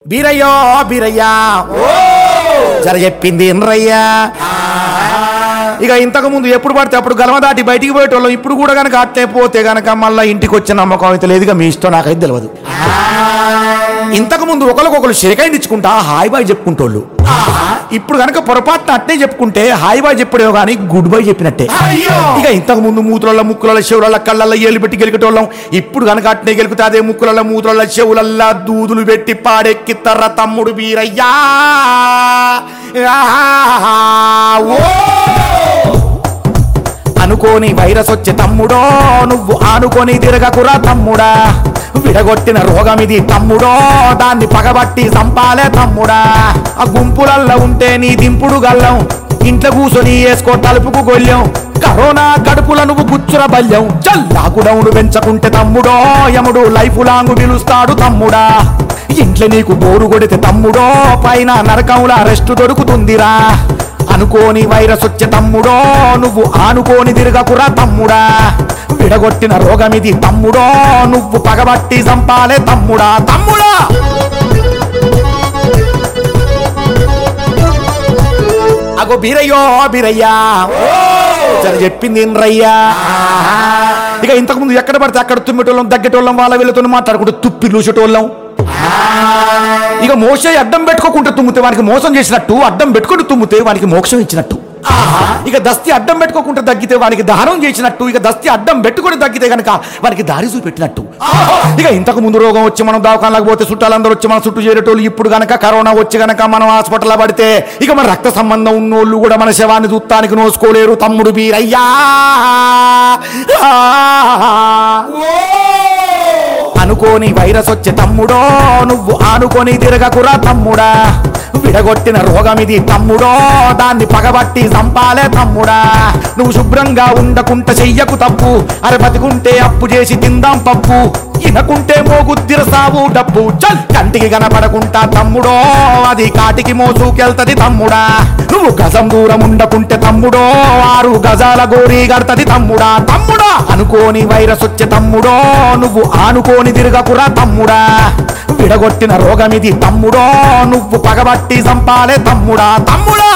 బీరయ్యో బీరయ్యా జర చెప్పింది ఎన్రయ్యా ఇక ఇంతకు ముందు ఎప్పుడు పడితే అప్పుడు గలమ దాటి బయటికి పోయేటోళ్ళం ఇప్పుడు కూడా కనుక అట్లే పోతే గనక మళ్ళీ ఇంటికి వచ్చిన నమ్మకం అయితే లేదు ఇక మీ ఇష్టం నాకైతే తెలియదు ఇంతకు ముందు ఒకరికొకరు షేకాయింది ఇచ్చుకుంటా హాయ్ బాయ్ చెప్పుకుంటోళ్ళు ఇప్పుడు కనుక పొరపాటున అట్నే చెప్పుకుంటే హాయ్ బాయ్ చెప్పడేమో కానీ గుడ్ బై చెప్పినట్టే ఇక ఇంతకు ముందు మూతుల ముక్కుల చెవుల కళ్ళల్లో ఏళ్ళు పెట్టి గెలికటోళ్ళం ఇప్పుడు కనుక అట్నే గెలికితే అదే ముక్కుల మూతుల చెవులల్లా దూదులు పెట్టి పాడెక్కిత్తర్ర తమ్ముడు బీరయ్యా ఓ అనుకోని వైరస్ వచ్చే తమ్ముడో నువ్వు ఆనుకొని తిరగకురా తమ్ముడా విడగొట్టిన రోగం ఇది తమ్ముడో దాన్ని పగబట్టి చంపాలే తమ్ముడా ఆ గుంపులల్లో ఉంటే నీ దింపుడు గల్లం ఇంట్లో కూసొని వేసుకో తలుపుకు గొల్లం కరోనా కడుపుల నువ్వు గుచ్చుర బల్యం చల్లాకుడౌను పెంచకుంటే తమ్ముడో యముడు లైఫ్ లాంగ్ పిలుస్తాడు తమ్ముడా ఇంట్లో నీకు బోరు కొడితే తమ్ముడో పైన నరకంలా రెస్ట్ దొరుకుతుందిరా అనుకోని వైరస్ వచ్చే తమ్ముడో నువ్వు ఆనుకోని తిరగకురా తమ్ముడా విడగొట్టిన రోగమిది తమ్ముడో నువ్వు పగబట్టి చంపాలే తమ్ముడా తమ్ముడా అగో బీరయ్యో బీరయ్యా జర చెప్పింది రయ్యా ఇక ఇంతకు ముందు ఎక్కడ పడితే అక్కడ తుమ్మెటోళ్ళం దగ్గటోళ్ళం వాళ్ళ వీళ్ళతో మాట్లాడుకుంటూ తుప్పి లూసేటోళ్ళం ఇక మోసే అడ్డం పెట్టుకోకుండా తుమ్మితే వానికి మోసం చేసినట్టు అడ్డం పెట్టుకుని తుమ్మితే వానికి మోక్షం ఇచ్చినట్టు ఇక దస్తి అడ్డం పెట్టుకోకుండా తగ్గితే వానికి దానం చేసినట్టు ఇక దస్తి అడ్డం పెట్టుకుని తగ్గితే గనక వానికి దారి చూపెట్టినట్టు ఇక ఇంతకు ముందు రోగం వచ్చి మనం దవాఖానలకు పోతే చుట్టాలందరూ వచ్చి మన చుట్టూ చేరేటోళ్ళు ఇప్పుడు గనక కరోనా వచ్చి గనక మనం హాస్పిటల్లో పడితే ఇక మన రక్త సంబంధం ఉన్నోళ్ళు కూడా మన శవాన్ని చూస్తానికి నోసుకోలేరు తమ్ముడు బీరయ్యా అనుకోని వైరస్ వచ్చే తమ్ముడో నువ్వు ఆనుకొని తిరగకురా తమ్ముడా విడగొట్టిన రోగం ఇది తమ్ముడో దాన్ని పగబట్టి చంపాలే తమ్ముడా నువ్వు శుభ్రంగా ఉండకుంట చెయ్యకు తప్పు అరే బతికుంటే అప్పు చేసి తిందాం పప్పు ఇనకుంటే మోగుద్దిర సావు డబ్బు చల్ కంటికి కనపడకుంటా తమ్ముడో అది కాటికి మోసుకెళ్తది తమ్ముడా నువ్వు గజం దూరం ఉండకుంటే తమ్ముడో ఆరు గజాల గోరీ గడతది తమ్ముడా తమ్ముడా అనుకోని వైరస్ వచ్చే తమ్ముడో నువ్వు ఆనుకోని తిరగకురా తమ్ముడా విడగొట్టిన రోగమిది తమ్ముడో నువ్వు పగబట్టి చంపాలే తమ్ముడా తమ్ముడా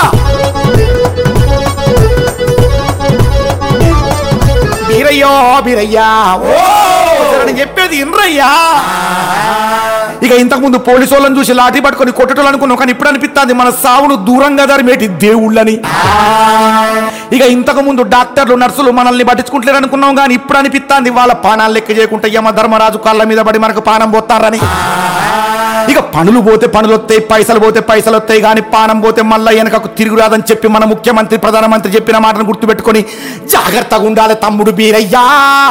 బీరయ్యో బీరయ్యా ఓ నేను చెప్పేది ఇన్రయ్యా ఇక ఇంతకు ముందు పోలీసు వాళ్ళని చూసి లాఠీ పట్టుకొని కొట్టటోళ్ళు అనుకున్నాం కానీ ఇప్పుడు అనిపిస్తుంది మన సావును దూరంగా దరిమేటి దేవుళ్ళని ఇక ఇంతకు ముందు డాక్టర్లు నర్సులు మనల్ని పట్టించుకుంటలేరు అనుకున్నాం కానీ ఇప్పుడు అనిపిస్తుంది వాళ్ళ పానాలు లెక్క చేయకుండా యమ ధర్మరాజు కాళ్ళ మీద పడి మనకు పానం పోతారని ఇక పనులు పోతే పనులు వస్తాయి పైసలు పోతే పైసలు వస్తాయి కానీ పానం పోతే మళ్ళీ వెనకకు తిరుగురాదని చెప్పి మన ముఖ్యమంత్రి ప్రధానమంత్రి చెప్పిన మాటను గుర్తుపెట్టుకొని జాగ్రత్తగా ఉండాలి తమ్ముడు బీరయ్యా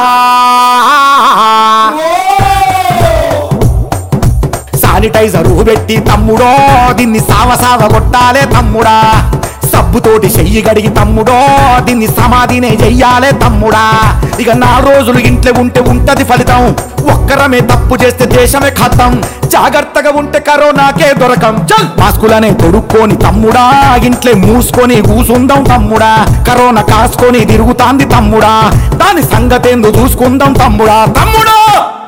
శానిటైజర్ పెట్టి తమ్ముడో దీన్ని సావ సావ కొట్టాలే తమ్ముడా సబ్బుతోటి చెయ్యి గడిగి తమ్ముడో దీన్ని సమాధినే చెయ్యాలే తమ్ముడా ఇక నా రోజులు ఇంట్లో ఉంటే ఉంటది ఫలితం ఒక్కరమే తప్పు చేస్తే దేశమే ఖతం జాగ్రత్తగా ఉంటే కరోనాకే దొరకం చల్ మాస్కులనే తొడుక్కొని తమ్ముడా ఇంట్లో మూసుకొని కూసుందాం తమ్ముడా కరోనా కాసుకొని తిరుగుతాంది తమ్ముడా దాని సంగతేందు చూసుకుందాం తమ్ముడా తమ్ముడా